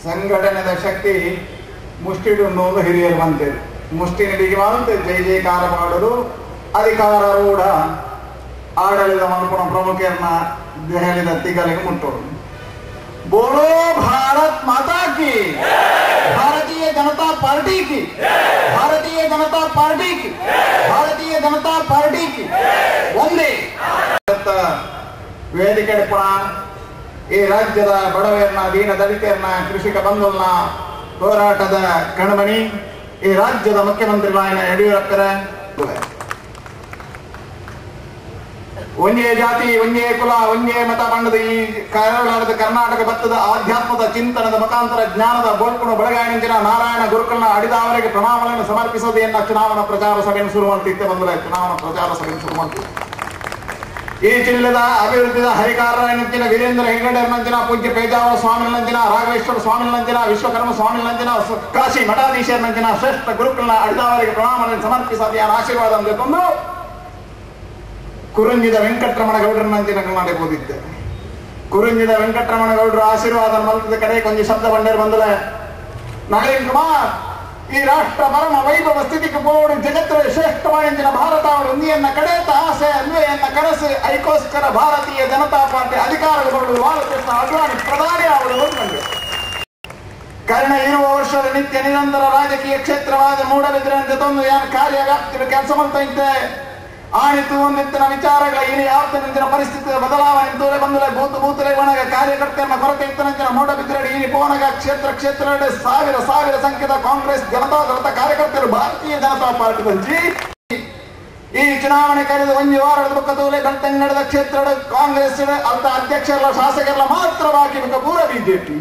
ಸಂಘಟನೆದ ಶಕ್ತಿ ಮುಷ್ಟಿಡುಂಡು ಒಂದು ಹಿರಿಯರು ಬಂತೇವೆ ಮುಷ್ಟಿ ನಡಿಗೆ ಅಂತ ಜೈ ಜೈಕಾರ ಮಾಡೋದು ಅಧಿಕಾರಾರೂಢ ಆಡಳಿತ ಮಲ್ಪುಣ ಪ್ರಮುಖರನ್ನ ದೆಹಲಿದ ತಿಗಲಿಗೆ ಮುಟ್ಟೋದು बोलो भारत माता की भारतीय जनता पार्टी की भारतीय जनता पार्टी की भारतीय जनता पार्टी की ಒಂದೇ ವೇದಿಕೆ ಪುಣ ಈ ರಾಜ್ಯದ ಬಡವರನ್ನ ದೀನ ದಲಿತರನ್ನ ಕೃಷಿಕ ಬಂಧುಗಳನ್ನ ಹೋರಾಟದ ಕಣ್ಮಣಿ ಈ ರಾಜ್ಯದ ಮುಖ್ಯಮಂತ್ರಿಗಳಾಗಿನ ಯಡಿಯೂರಪ್ಪರ ಒಂದೇ ಜಾತಿ ಒಂದೇ ಕುಲ ಒಂದೇ ಮತ ಬಣ್ಣದ ಈ ಕರಾಳದ ಕರ್ನಾಟಕ ಭತ್ತದ ಆಧ್ಯಾತ್ಮದ ಚಿಂತನದ ಮುಖಾಂತರ ಜ್ಞಾನದ ಬೋಳ್ಕುಣ ಬೆಳಗಾಣಿಂಚಿನ ನಾರಾಯಣ ಗುರುಕುಲನ ಅಡಿದವರಿಗೆ ಪ್ರಣಾಮಗಳನ್ನು ಸಮರ್ಪಿಸೋದು ಎನ್ನ ಚುನಾವಣಾ ಪ್ರಚಾರ ಸಭೆಯನ್ನು ಶುರು ಮಾಡ್ತಿತ್ತೆ ಬಂದ್ರೆ ಚುನಾವಣಾ ಪ್ರಚಾರ ಸಭೆಯನ್ನು ಶುರು ಮಾಡ್ತೀವಿ ಈ ಜಿಲ್ಲೆದ ಅಭಿವೃದ್ಧಿದ ಹರಿಕಾರನಂಚಿನ ವೀರೇಂದ್ರ ಹೆಗ್ಗಡೆಯರ್ನಂಚಿನ ಪೂಜ್ಯ ಪೇಜಾವರ ಸ್ವಾಮಿಗಳಂಚಿನ ರಾಘವೇಶ್ವರ ಸ್ವಾಮಿಗಳಂಚಿನ ವಿಶ್ವಕರ್ಮ ಸ್ವಾಮಿಗಳಂಚಿನ ಸ- ಕಾಶಿ ಮಠಾಧೀಶರನಂಚಿನ ಶ್ರೇಷ್ಠ ಗುರುಕುಲನ ಅಡಿದವರಿಗೆ ಪ್ರಣಾಮಗಳನ್ನು ಸಮರ್ಪಿಸೋದು ಯಾರ ಆಶೀರ್ವಾದ ಅಂದುಕೊಂಡು ಕುರುಂಜಿದ ವೆಂಕಟರಮಣ ಗೌಡ್ರನಂಚಿನ ಕರ್ನಾಟಕ ಓದಿದ್ದೆ ಕುರುಂಜಿದ ವೆಂಕಟರಮಣ ಗೌಡ್ರ ಆಶೀರ್ವಾದ ಮಲ್ಪದ ಕಡೆ ಕೊಂಚ ಶಬ್ದ ಬಂಡೇರು ಬಂದಲೆ ನಳಿನ್ ಕುಮಾರ್ ಈ ರಾಷ್ಟ್ರ ಪರಮ ವೈಭವ ಸ್ಥಿತಿಗೆ ಬೋರ್ಡ್ ಜಗತ್ತಿನ ಶ್ರೇಷ್ಠವಾಣಿಂಚಿನ ಭಾರತ ಅವರ ಉಂದಿಯನ್ನ ಕಡೆತ ಆಸೆ ಅನ್ವಯನ್ನ ಕನಸು ಐಕೋಸ್ಕರ ಭಾರತೀಯ ಜನತಾ ಪಾರ್ಟಿ ಅಧಿಕಾರಗಳು ಬಾಲಕೃಷ್ಣ ಅಡ್ವಾಣಿ ಪ್ರಧಾನಿ ಅವರು ಬಂದರು ಕಾರಣ ಇರುವ ವರ್ಷದ ನಿತ್ಯ ನಿರಂತರ ರಾಜಕೀಯ ಕ್ಷೇತ್ರವಾದ ಮೂಡಬಿದ್ರಂತೆ ತಂದು ಯಾನ್ ಕಾರ್ಯ ವ್ಯಾಪ್ತಿಯ ಕೆಲಸ ಮಾಡ್ತಾ ಇದ್ದೆ ಆಣಿತು ಒಂದಿತ್ತಿನ ವಿಚಾರಗಳ ಇನಿ ಯಾವತ್ತಿನ ಪರಿಸ್ಥಿತಿಯ ಬದಲಾವಣೆ ತೋರೆ ಬಂದಲೆ ಬೂತು ಬೂತಲೆ ಒಣಗ ಕಾರ್ಯಕರ್ತರನ್ನ ಕೊರತೆ ಇತ್ತನಂಚಿನ ಮೂಡಬಿದ್ರಡಿ ಇನಿ ಪೋನಗ ಕ್ಷೇತ್ರ ಕ್ಷೇತ್ರ ಸಾವಿರ ಸಾವಿರ ಸಂಖ್ಯೆಯ ಕಾಂಗ್ರೆಸ್ ಜನತಾದಳದ ಕಾರ್ಯಕರ್ತರು ಭಾರತೀಯ ಜನತಾ ಪಾರ್ಟಿ ಬಂಜಿ ಈ ಚುನಾವಣೆ ಕರೆದು ಒಂದು ವಾರದ ಬುಕ್ಕದೂಲೆ ಬೆಳ್ತಂಗಡದ ಕ್ಷೇತ್ರದ ಕಾಂಗ್ರೆಸ್ ಅರ್ಧ ಅಧ್ಯಕ್ಷರ ಶಾಸಕರ ಮಾತ್ರ ಬಾಕಿ ಬೇಕಾ ಪೂರ ಬಿಜೆಪಿ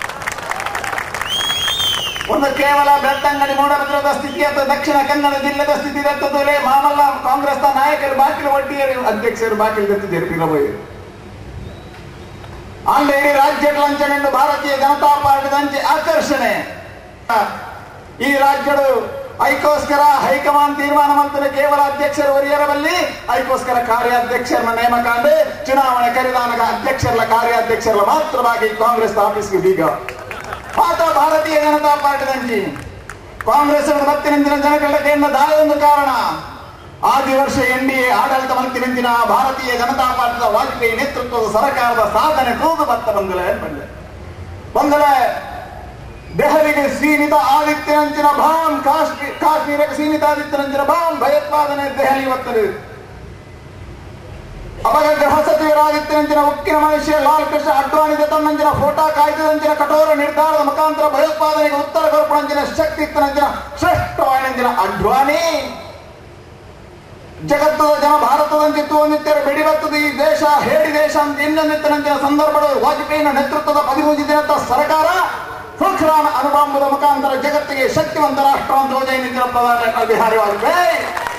ಒಂದು ಕೇವಲ ಬೆಳ್ತಂಗಡಿ ಮೂಡಬಿದ್ರದ ಸ್ಥಿತಿ ಅಥವಾ ದಕ್ಷಿಣ ಕನ್ನಡ ಜಿಲ್ಲೆದ ಸ್ಥಿತಿ ದತ್ತದಲ್ಲೇ ಮಾಮಲ್ಲ ಕಾಂಗ್ರೆಸ್ನ ನಾಯಕರು ಬಾಕಿಲು ಒಟ್ಟಿಯರು ಅಧ್ಯಕ್ಷರು ಬಾಕಿಲು ದತ್ತಿದ್ದರು ಪಿರಬಯ್ಯರು ಅಂಡ ಇಡೀ ರಾಜ್ಯದ ಲಂಚನೆಂದು ಭಾರತೀಯ ಜನತಾ ಪಾರ್ಟಿ ಅಂಚೆ ಆಕರ್ಷಣೆ ಈ ರಾಜ್ಯಗಳು ಐಕೋಸ್ಕರ ಹೈಕಮಾಂಡ್ ತೀರ್ಮಾನ ಮಾಡ್ತಾರೆ ಕೇವಲ ಅಧ್ಯಕ್ಷರು ಒರಿಯರಬಲ್ಲಿ ಐಕೋಸ್ಕರ ಕಾರ್ಯಾಧ್ಯಕ್ಷರನ್ನ ನೇಮಕ ಅಂದ್ರೆ ಚುನಾವಣೆ ಕರೆದಾನಾಗ ಅಧ್ಯಕ್ಷರ ಕಾರ್ಯಾಧ್ಯಕ್ಷರ ಮಾತ್ರವಾಗಿ ಕಾಂಗ್ರೆಸ್ ಆಫೀಸ್ಗೆ ಬೀಗ ಮಾತ್ರ ಭಾರತೀಯ ಜನತಾ ಪಾರ್ಟಿ ದಂಜಿ ಕಾಂಗ್ರೆಸ್ ಮತ್ತಿನಿಂದಿನ ಜನಗಳಿಗೆ ಎನ್ನ ದಾಯೊಂದು ಕಾರಣ ಆದಿ ವರ್ಷ ಎನ್ ಡಿ ಎ ಆಡಳಿತ ಮಂತ್ರಿನಿಂದಿನ ಭಾರತೀಯ ಜನತಾ ಪಾರ್ಟಿಯ ವಾಜಪೇಯಿ ನೇತೃತ್ವದ ಸರ್ಕಾರದ ಸಾಧನೆ ತೂಗು ಬತ್ತ ಬಂದಲೆ ಬಂದೆ ಬಂದಲೆ ದೆಹಲಿಗೆ ಸೀಮಿತ ಆದಿತ್ಯನಂಚಿನ ಭಾನ್ ಕಾಶ್ಮೀರ ಕಾಶ್ಮೀರಕ್ಕೆ ಸೀಮಿತ ಆದಿತ್ಯನಂಚಿನ ಭಾನ್ ಭಯೋತ್ಪಾದನೆ ದೆಹಲಿ ಇವತ್ತದು ಅವಾಗ ಗೃಹ ಸಚಿವರಾದಿತ್ಯನಂಚಿನ ಉಕ್ಕಿನ ಮನುಷ್ಯ ಲಾಲ್ ಕೃಷ್ಣ ಅಡ್ವಾಣಿ ತನ್ನಂಚಿನ ಫೋಟೋ ಕಾಯ್ದದಂಚಿನ ಕಠೋರ ನಿರ್ಧಾರದ ಮುಖಾಂತರ ಭಯೋತ್ಪಾದನೆಗೆ ಉತ್ತರ ಕೊರಪಣಂಚಿನ ಶಕ್ತಿ ಇತ್ತನಂಚಿನ ಶ್ರೇಷ್ಠವಾಣಿಂಚಿನ ಅಡ್ವಾಣಿ ಜಗತ್ತದ ಜನ ಭಾರತದಂಚಿತ್ತು ಒಂದಿತ್ತರ ಬೆಡಿಬತ್ತದ ಈ ದೇಶ ಹೇಡಿ ದೇಶ ಅಂತ ಇನ್ನೊಂದಿತ್ತನಂಚಿನ ಸಂದರ್ಭಗಳು ವಾಜಪೇಯಿನ ನೇತೃತ್ವದ ಪದಿಮೂಜಿ ದಿನದ ಸರ್ಕಾರ ಸುಖರಾನ ಅನುಬಂಬದ ಮುಖಾಂತರ ಜಗತ್ತಿಗೆ ಶಕ್ತಿವಂತ ರಾಷ್ಟ್ರ ಅಂತ ಹೋಜೈನಿಂದಿನ ಪ್ರಧಾನಿ ಅಟಲ್ ಬಿಹಾರಿ ವಾಜಪೇಯಿ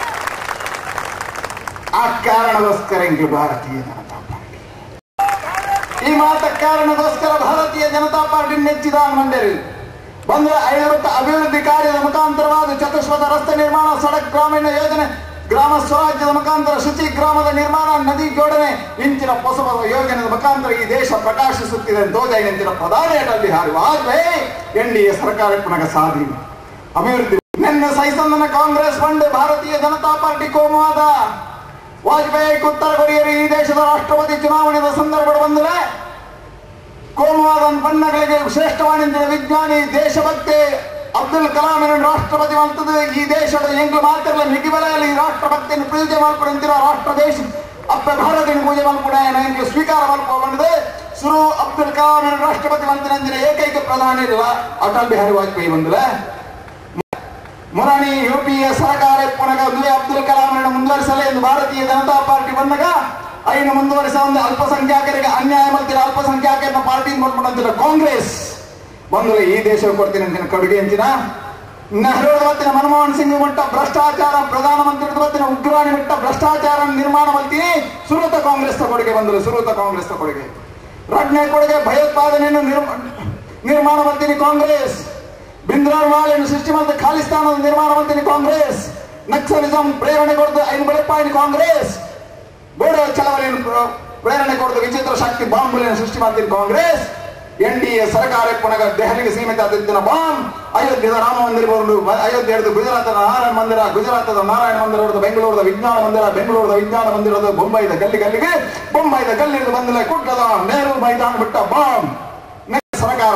ಆ ಕಾರಣಗೋಸ್ಕರ ಇಂದು ಭಾರತೀಯ ಜನತಾ ಪಾರ್ಟಿ ಈ ಮಾತ ಕಾರಣಗೋಸ್ಕರ ಭಾರತೀಯ ಜನತಾ ಪಾರ್ಟಿ ನೆಚ್ಚಿದ ಮಂಡಳಿ ಬಂದ್ರೆ ಐವತ್ತು ಅಭಿವೃದ್ಧಿ ಕಾರ್ಯದ ಮುಖಾಂತರವಾದ ಚತುಷ್ಪಥ ರಸ್ತೆ ನಿರ್ಮಾಣ ಸಡಕ್ ಗ್ರಾಮೀಣ ಯೋಜನೆ ಗ್ರಾಮ ಸ್ವರಾಜ್ಯದ ಮುಖಾಂತರ ಶುಚಿ ಗ್ರಾಮದ ನಿರ್ಮಾಣ ನದಿ ಜೋಡಣೆ ಇಂಚಿನ ಹೊಸ ಹೊಸ ಯೋಜನೆಯ ಮುಖಾಂತರ ಈ ದೇಶ ಪ್ರಕಾಶಿಸುತ್ತಿದೆ ದೋಜೈ ಇಂಚಿನ ಪ್ರಧಾನಿ Atal Bihari Vajpayee N D A ಸರ್ಕಾರ ಪುನಃ ಸಾಧಿ ಅಭಿವೃದ್ಧಿ ನಿನ್ನೆ ಸೈಸಂದನ ಕಾಂಗ್ರೆಸ್ ಬಂಡ್ ಭಾರತೀಯ ಜನತಾ ಪಾರ್ಟಿ ಕೋಮುವಾದ ವಾಜಪೇಯಿ ಉತ್ತರ ಕೊರಿಯರು ಈ ದೇಶದ ರಾಷ್ಟ್ರಪತಿ ಚುನಾವಣೆಯ ಸಂದರ್ಭ ಬಂದರೆ ಕೋಮುವಾದ ಬಣ್ಣಗಳಿಗೆ ಶ್ರೇಷ್ಠವಾಣಿಂದ ವಿಜ್ಞಾನಿ ದೇಶಭಕ್ತಿ ಅಬ್ದುಲ್ ಕಲಾಂ ರಾಷ್ಟ್ರಪತಿ ಮಾಡ್ತದೆ ಈ ದೇಶದ ಎಂಗ್ಲು ಮಾತ್ರ ನಿಗಿಬಲೆಯಲ್ಲಿ ಈ ರಾಷ್ಟ್ರಭಕ್ತಿಯನ್ನು ಪೂಜೆ ಮಾಡ್ಕೊಡಂತಿರೋ ರಾಷ್ಟ್ರ ದೇಶ ಅಪ್ಪ ಭಾರತಿನ ಪೂಜೆ ಮಾಡ್ಕೊಡ ಎಂಗ್ಲು ಸ್ವೀಕಾರ ಮಾಡ್ಕೊಂಡ್ರೆ ಸುರು ಅಬ್ದುಲ್ ಕಲಾಂ ರಾಷ್ಟ್ರಪತಿ ಮಂತ್ರಿ ಏಕೈಕ ಪ್ರಧಾನಿ ಇಲ್ಲ ಅಟಲ್ ಬಿಹಾರಿ ವಾಜಪೇಯಿ ಬಂದ್ರೆ ಮುರಾಣಿ ಯುಪಿಎ ಸರ್ಕಾರ ಪುನಗ ದುವೆ ಅಬ್ದುಲ್ ಕಲಾಂ ಮುಂದುವರಿಸಲೇ ಎಂದು ಭಾರತೀಯ ಜನತಾ ಪಾರ್ಟಿ ಬಂದಾಗ ಐನು ಮುಂದುವರಿಸ ಒಂದು ಅಲ್ಪಸಂಖ್ಯಾತರಿಗೆ ಅನ್ಯಾಯ ಮಾಡ್ತಿರೋ ಅಲ್ಪಸಂಖ್ಯಾತರನ್ನ ಪಾರ್ಟಿ ಮಾಡ್ಕೊಂಡಂತಿರೋ ಕಾಂಗ್ರೆಸ್ ಬಂದ್ರೆ ಈ ದೇಶ ಕೊಡ್ತೀನಿ ಅಂತಿನ ಕೊಡುಗೆ ಅಂತಿನ ನೆಹರು ಮತ್ತಿನ ಮನಮೋಹನ್ ಸಿಂಗ್ ಮಟ್ಟ ಭ್ರಷ್ಟಾಚಾರ ಪ್ರಧಾನಮಂತ್ರಿ ಮತ್ತಿನ ಉಗ್ರಾಣಿ ಮಟ್ಟ ಭ್ರಷ್ಟಾಚಾರ ನಿರ್ಮಾಣ ಮಾಡ್ತೀನಿ ಸುರತ ಕಾಂಗ್ರೆಸ್ ಕೊಡುಗೆ ಬಂದರು ಸುರತ ಕಾಂಗ್ರೆಸ್ ಕೊಡುಗೆ ರಡ್ನೆ ಕೊಡುಗೆ ಭಯೋತ್ಪಾದನೆಯನ್ನು ನಿರ್ಮ- ನಿರ್ಮಾಣ ಮಾಡ್ತೀನಿ ಕಾಂಗ್ರೆಸ್ ಬಿಂದ್ರಾರ್ ಮಾಲೆಯನ್ನು ಸೃಷ್ಟಿ ಮಾಡಿದ ಖಾಲಿಸ್ತಾನದ ನಿರ್ಮಾಣ ಮಾಡ್ತೀನಿ ಕಾಂಗ್ರೆಸ್ ನಕ್ಸಲಿಸಂ ಪ್ರೇರಣೆ ಕೊಡದು ಐದು ಬೆಳಪಾಯಿನ ಕಾಂಗ್ರೆಸ್ ಬೋಡೋ ಚಳವಳಿಯನ್ನು ಪ್ರ- ಪ್ರೇರಣೆ ಕೊಡದು ವಿಚಿತ್ರ ಶಕ್ತಿ ಬಾಂಬುಗಳನ್ನು ಸೃಷ್ಟಿ ಮಾಡ್ತೀನಿ ಕಾಂಗ್ರೆಸ್ ಎನ್ ಡಿ ಎ ಸರ್ಕಾರ ಪುನಗ ದೆಹಲಿಗೆ ಸೀಮಿತ ಆದಿತ್ತಿನ ಬಾಂಬ್ ಅಯೋಧ್ಯೆದ ರಾಮ ಮಂದಿರ ಬರೋದು ಅಯೋಧ್ಯೆ ಹಿಡಿದು ಗುಜರಾತದ ನಾರಾಯಣ ಮಂದಿರ ಗುಜರಾತದ ನಾರಾಯಣ ಮಂದಿರ ಹಿಡಿದು ಬೆಂಗಳೂರದ ವಿಜ್ಞಾನ ಮಂದಿರ ಬೆಂಗಳೂರದ ವಿಜ್ಞಾನ ಮಂದಿರದ ಬೊಂಬೈದ ಗಲ್ಲಿ ಗಲ್ಲಿಗೆ ಬೊಂಬೈದ ಗಲ್ಲಿಗೆ ಬಂದಿಲ್ಲ ಕುಟ್ಟದ ನೆಹರು ಮೈದಾನ ಬಿಟ್ಟ ಬಾಂಬ್ ನೆಕ್ಸ್ಟ್ ಸರ್ಕಾರ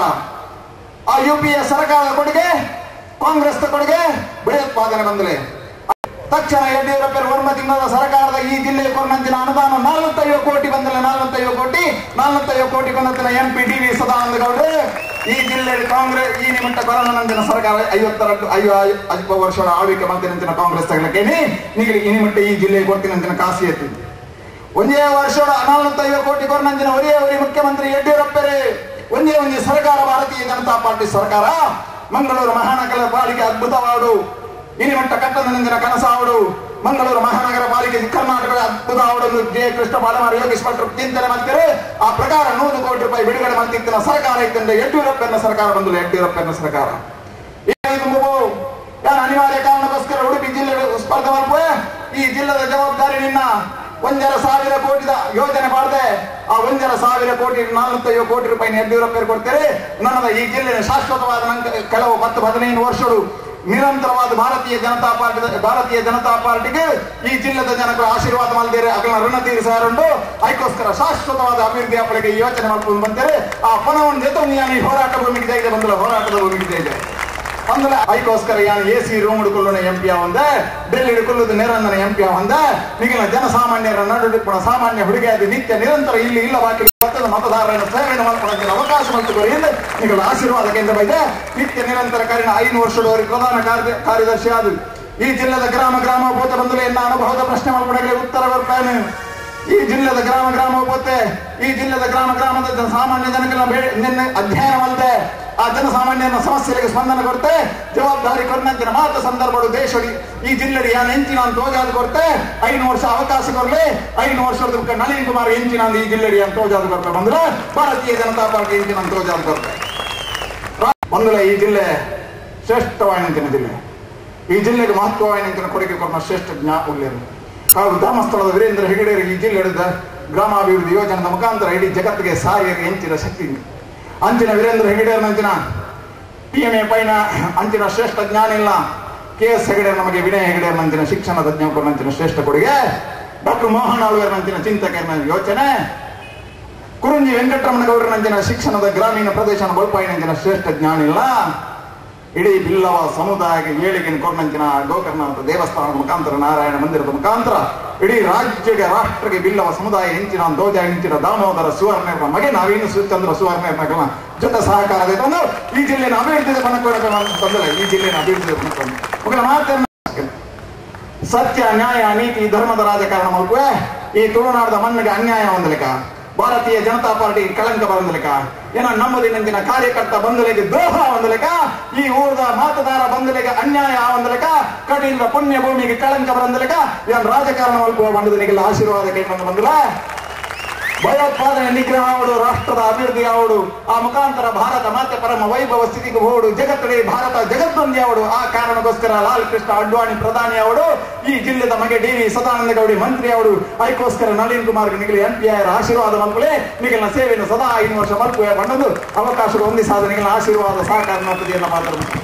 ಆ ಯು ಪಿ ಎ ಸರ್ಕಾರದ ಕೊಡುಗೆ ಕಾಂಗ್ರೆಸ್ ಕೊಡುಗೆ ಭಯೋತ್ಪಾದನೆ ಬಂದಿದೆ ತಕ್ಷಣ ಯಡಿಯೂರಪ್ಪರ ವರ್ಮ ತಿಂಗಳ ಸರ್ಕಾರದ ಈ ಜಿಲ್ಲೆಗೆ ಕೊರಂತಿನ ಅನುದಾನ ನಲವತ್ತೈದು ಕೋಟಿ ಬಂದಿಲ್ಲ ನಲವತ್ತೈದು ಕೋಟಿ ನಲವತ್ತೈದು ಕೋಟಿ ಕೊಂಡಂತಿನ M P D V Sadananda ಗೌಡ್ರು ಈ ಜಿಲ್ಲೆಯಲ್ಲಿ ಕಾಂಗ್ರೆಸ್ ಈ ನಿಮಿತ್ತ ಕೊರೋನಾನಂತಿನ ಸರ್ಕಾರ ಐವತ್ತೆರಡು ಐವ ಐವತ್ತು ವರ್ಷಗಳ ಆಳ್ವಿಕೆ ಮಂತ್ರಿನಂತಿನ ಕಾಂಗ್ರೆಸ್ ತಗಲಕ್ಕೇನಿ ನಿಗಲಿ ಈ ನಿಮಿತ್ತ ಈ ಜಿಲ್ಲೆಗೆ ಕೊಡ್ತೀನಂತಿನ ಕಾಸಿ ಎತ್ತಿ ಒಂದೇ ವರ್ಷದ ನಲವತ್ತೈದು ಕೋಟಿ ಕೊರಂತಿನ ಒರೇ ಒರಿ ಮುಖ್ಯಮಂತ್ರಿ ಯಡಿಯೂರಪ್ಪರೇ ಒಂದೇ ಒಂದೇ ಸರ್ಕಾರ ಭಾರತೀಯ ಜನತಾ ಪಾರ್ಟಿ ಸರ್ಕಾರ ಮಂಗಳೂರು ಮಹಾನಗರ ಪಾಲಿಕೆ ಅದ್ಭುತವಾಡು ಇನಿಮಟ್ಟ ಕಟ್ಟಡದಿಂದ ಕನಸಾವಡು ಮಂಗಳೂರು ಮಹಾನಗರ ಪಾಲಿಕೆ ಕರ್ನಾಟಕದ ಅದ್ಭುತ ಅವಡನ್ನು ಜೆ ಕೃಷ್ಣ ಬಾಲಮಾರ ಯೋಗೇಶ್ ಭಟ್ರು ಚಿಂತನೆ ಮಾಡ್ತಾರೆ ಆ ಪ್ರಕಾರ ನೂರು ಕೋಟಿ ರೂಪಾಯಿ ಬಿಡುಗಡೆ ಮಾಡ್ತಿತ್ತಿನ ಸರ್ಕಾರ ಇತ್ತಂದ್ರೆ ಯಡಿಯೂರಪ್ಪನ ಸರ್ಕಾರ ಬಂದಿಲ್ಲ ಯಡಿಯೂರಪ್ಪನ ಸರ್ಕಾರ ಏನಾಯ್ತು ಮಗು ಯಾರು ಅನಿವಾರ್ಯ ಕಾರಣಕ್ಕೋಸ್ಕರ ಉಡುಪಿ ಜಿಲ್ಲೆ ಸ್ಪರ್ಧೆ ಮಾಡ್ಬೋಯ ಈ ಜಿಲ್ಲೆದ ಜವಾಬ್ದಾರಿ ನಿನ್ನ ಒಂದರ ಸಾವಿರ ಕೋಟಿದ ಯೋಜನೆ ಮಾಡಿದೆ ಆ ಒಂದರ ಸಾವಿರ ಕೋಟಿ ನಾಲ್ವತ್ತೈದು ಕೋಟಿ ರೂಪಾಯಿ ಯಡಿಯೂರಪ್ಪ ಕೊಡ್ತಾರೆ ನನ್ನದ ಈ ಜಿಲ್ಲೆಯ ಶಾಶ್ವತವಾದ ನಂತರ ಕೆಲವು ಹತ್ತು ಹದಿನೈದು ವರ್ಷಗಳು ನಿರಂತರವಾದ ಭಾರತೀಯ ಜನತಾ ಪಾರ್ಟಿ ಭಾರತೀಯ ಜನತಾ ಪಾರ್ಟಿಗೆ ಈ ಜಿಲ್ಲೆದ ಜನಗಳ ಆಶೀರ್ವಾದ ಮಲ್ದೇರೆ ಅಗಲ ಋಣ ತೀರಿಸಾರುಂಡು ಅದಕ್ಕೋಸ್ಕರ ಶಾಶ್ವತವಾದ ಅಭಿವೃದ್ಧಿ ಅಪ್ಪಳಿಗೆ ಯೋಚನೆ ಮಾಡ್ಕೊಂಡು ಬಂದರೆ ಆ ಪಣವನ್ನು ಜೊತೆ ನಾನು ಈ ಹೋರಾಟ ಭೂಮಿಗೆ ಇದೆ ಬಂದಿಲ್ಲ ಹೋರಾಟದ ಭೂಮಿಗೆ ಇದೆ ಅಂದ್ರೆ ಅದಕ್ಕೋಸ್ಕರ ಯಾನು ಎ ಸಿ ರೂಮ್ ಹಿಡ್ಕೊಳ್ಳೋಣ ಎಂ ಪಿ ಒಂದೆ ಡೆಲ್ಲಿ ಹಿಡ್ಕೊಳ್ಳೋದು ನಿರಂತರ ಎಂ ಪಿ ಒಂದೆ ಈಗಿನ ಜನಸಾಮಾನ್ಯರ ನಡುವಿನ ಸಾಮಾನ್ಯ ಹುಡುಗಿಯಾದ ನಿತ್ಯ ನಿರಂತರ ಇಲ್ಲಿ ಇಲ್ಲ ಬಾಕಿ ಮತದ ಮತದಾರರನ್ನು ಸೇವೆಯನ್ನು ಮಾಡ್ಕೊಳ್ಳೋಕೆ ಅವಕಾಶ ಮಾಡ್ತಾರೆ ಎಂದು ನಿಗಳ ಆಶೀರ್ವಾದ ಕೇಂದ್ರ ಇದೆ ನಿತ್ಯ ನಿರಂತರ ಕಾರಿನ ಐದು ವರ್ಷದವರೆಗೆ ಪ್ರಧಾನ ಕಾರ್ಯ ಕಾರ್ಯದರ್ಶಿ ಆದ ಈ ಜಿಲ್ಲೆದ ಗ್ರಾಮ ಗ್ರಾಮ ಭೂತ ಬಂದಲೆ ಎನ್ನ ಅನುಭವದ ಪ್ರಶ್ನೆ ಮಾಡ್ಕೊಡಕ್ಕೆ ಉತ್ತರ ಕೊಡ್ತಾನೆ ಈ ಜಿಲ್ಲೆದ ಗ್ರಾಮ ಗ್ರಾಮ ಹೋಗುತ್ತೆ ಈ ಜಿಲ್ಲೆದ ಗ್ರಾಮ ಗ್ರಾಮದ ಜನ ಸಾಮಾನ್ಯ ಜನಗಳ ನಿನ್ನೆ ಅಧ್ಯಯನವಲ್ಲದೆ ಆ ಜನಸಾಮಾನ್ಯನ ಸಮಸ್ಯೆಗಳಿಗೆ ಸ್ಪಂದನೆ ಕೊಡ್ತೆ ಜವಾಬ್ದಾರಿ ಕೊಡ್ನಂತಿನ ಮಾತು ಸಂದರ್ಭಗಳು ದೇಶಡಿ ಈ ಜಿಲ್ಲೆಡಿ ಯಾನ್ ಹೆಂಚಿನ ಅಂತ ತೋಜಾದ ಕೊಡ್ತೆ ಐದು ವರ್ಷ ಅವಕಾಶ ಕೊಡ್ಲಿ ಐದು ವರ್ಷದ ಮುಖ ನಳಿನ್ ಕುಮಾರ್ ಹೆಂಚಿನ ಅಂತ ಈ ಜಿಲ್ಲೆಡಿ ಅಂತ ತೋಜಾದ ಕೊಡ್ತೆ ಬಂದ್ರೆ ಭಾರತೀಯ ಜನತಾ ಪಾರ್ಟಿ ಹೆಂಚಿನ ಅಂತ ತೋಜಾದ ಕೊಡ್ತೆ ಒಂದಲ್ಲ ಈ ಜಿಲ್ಲೆ ಶ್ರೇಷ್ಠವಾಯಿನಂತಿನ ಜಿಲ್ಲೆ ಈ ಜಿಲ್ಲೆಗೆ ಮಹತ್ವವಾಯಿನಂತಿನ ಕೊಡುಗೆ ಕೊಡುವ ಶ್ರೇಷ್ಠ ಜ್ಞಾ ಉಳ್ಳೇರು ಹಾಗೂ ಧರ್ಮಸ್ಥಳದ ವೀರೇಂದ್ರ ಹೆಗಡೆಯರು ಈ ಜಿಲ್ಲೆ ಹಿಡಿದ ಗ್ರಾಮಾಭಿವೃದ್ಧಿ ಯೋಜನೆದ ಮುಖಾಂತರ ಇಡೀ ಜಗತ್ತಿಗೆ ಸಾರಿಗೆ ಹೆಂಚಿನ ಶಕ್ತಿ ಇದೆ. ಅಂಚಿನ ವೀರೇಂದ್ರ ಹೆಗಡೆಯರ್ನಂಚಿನ ಪಿ ಎಂ ಎ ಪೈನ ಅಂಚಿನ ಶ್ರೇಷ್ಠ ಜ್ಞಾನ ಇಲ್ಲ ಕೆ ಎಸ್ ಹೆಗಡೆ ನಮಗೆ ವಿನಯ ಹೆಗಡೆಯರ್ನಂಚಿನ ಶಿಕ್ಷಣದ ಜ್ಞಾಪಕನಂಚಿನ ಶ್ರೇಷ್ಠ ಕೊಡುಗೆ ಡಾಕ್ಟರ್ ಮೋಹನ್ ಆಳ್ವೇರ್ನಂಚಿನ ಚಿಂತಕನ ಯೋಚನೆ ಕುರುಂಜಿ ವೆಂಕಟರಮಣಗೌಡರನಂಚಿನ ಶಿಕ್ಷಣದ ಗ್ರಾಮೀಣ ಪ್ರದೇಶ ಬಲ್ಪಾಯಿನಂಚಿನ ಶ್ರೇಷ್ಠ ಜ್ಞಾನ ಇಲ್ಲ ಇಡೀ ಬಿಲ್ಲವ ಸಮುದಾಯಕ್ಕೆ ಏಳಿಗೆ ಕೊರ್ನಂಚಿನ ಗೋಕರ್ಣದ ದೇವಸ್ಥಾನದ ಮುಖಾಂತರ ನಾರಾಯಣ ಮಂದಿರದ ಮುಖಾಂತರ ಇಡೀ ರಾಜ್ಯಕ್ಕೆ ರಾಷ್ಟ್ರಕ್ಕೆ ಬಿಲ್ಲವ ಸಮುದಾಯ ಹೆಂಚಿನ ದೋಜ ಹೆಂಚಿನ ದಾಮೋದರ ಸುವರ್ಣರ ಮಗೆ ನಾವೇನು ಸುಚಂದ್ರ ಸುವರ್ಣರ ಜೊತೆ ಸಹಕಾರ ತಂದು ಈ ಜಿಲ್ಲೆನ ಅಭಿವೃದ್ಧಿಗೆ ಬನಕೊಡಬೇಕು ಅಂತ ತಂದಿಲ್ಲ ಈ ಜಿಲ್ಲೆನ ಅಭಿವೃದ್ಧಿಗೆ ಬನಕೊಂಡು ಮಗಳ ಮಾತನ್ನ ಸತ್ಯ ನ್ಯಾಯ ನೀತಿ ಧರ್ಮದ ರಾಜಕಾರಣ ಮಲ್ಪುವೆ ಈ ತುಳುನಾಡದ ಮಣ್ಣಿಗೆ ಅನ್ಯಾಯ ಹೊಂದಲಿಕ ಭಾರತೀಯ ಜನತಾ ಪಾರ್ಟಿ ಕಳಂಕ ಬಂದಲಿಕ ಏನ ನಮ್ಮದಿನ ಕಾರ್ಯಕರ್ತ ಬಂದಲಿಗೆ ದ್ರೋಹ ಹೊಂದಲಿಕ ಈ ಊರದ ಮತದಾರ ಬಂದಲಿಗೆ ಅನ್ಯಾಯ ಹೊಂದಲಿಕ ಕಡಿಯಿಂದ ಪುಣ್ಯ ಭೂಮಿಗೆ ಕಳಂಕ ಬಂದಲಿಕ ಏನ್ ರಾಜಕಾರಣ ಮಲ್ಪುವ ಬಂದಲಿಗೆಲ್ಲ ಆಶೀರ್ವಾದ ಕೇಳ್ಕೊಂಡು ಬಂದಿಲ್ಲ ಭಯೋತ್ಪಾದನೆ ನಿಗ್ರಹ ಆವಡು ರಾಷ್ಟ್ರದ ಅಭಿವೃದ್ಧಿ ಆವಡು ಆ ಮುಖಾಂತರ ಭಾರತ ಮಾತೆ ಪರಮ ವೈಭವ ಸ್ಥಿತಿಗೆ ಹೋಡು ಜಗತ್ತಡಿ ಭಾರತ ಜಗತ್ತೊಂದಿ ಆವಡು ಆ ಕಾರಣಕ್ಕೋಸ್ಕರ ಲಾಲ್ ಕೃಷ್ಣ ಅಡ್ವಾಣಿ ಪ್ರಧಾನಿ ಆವಡು ಈ ಜಿಲ್ಲೆದ ಮಗೆ ಡಿ ವಿ ಸದಾನಂದ ಗೌಡಿ ಮಂತ್ರಿ ಆವಡು ಅದಕ್ಕೋಸ್ಕರ ನಳಿನ್ ಕುಮಾರ್ ನಿಗಲಿ ಎಂ ಪಿ ಆರ್ ಆಶೀರ್ವಾದ ಮಲ್ಪುಲೆ ನಿಗಲಿನ ಸೇವೆಯನ್ನು ಸದಾ ಐದು ವರ್ಷ ಮಲ್ಪುವೆ ಬಂಡದು ಅವಕಾಶ ಹೊಂದಿ ಸಾಧನೆಗಳ ಆಶೀರ್ವಾದ ಸಹಕಾರ ಪತಿಯನ್ನು ಮಾತ್ರ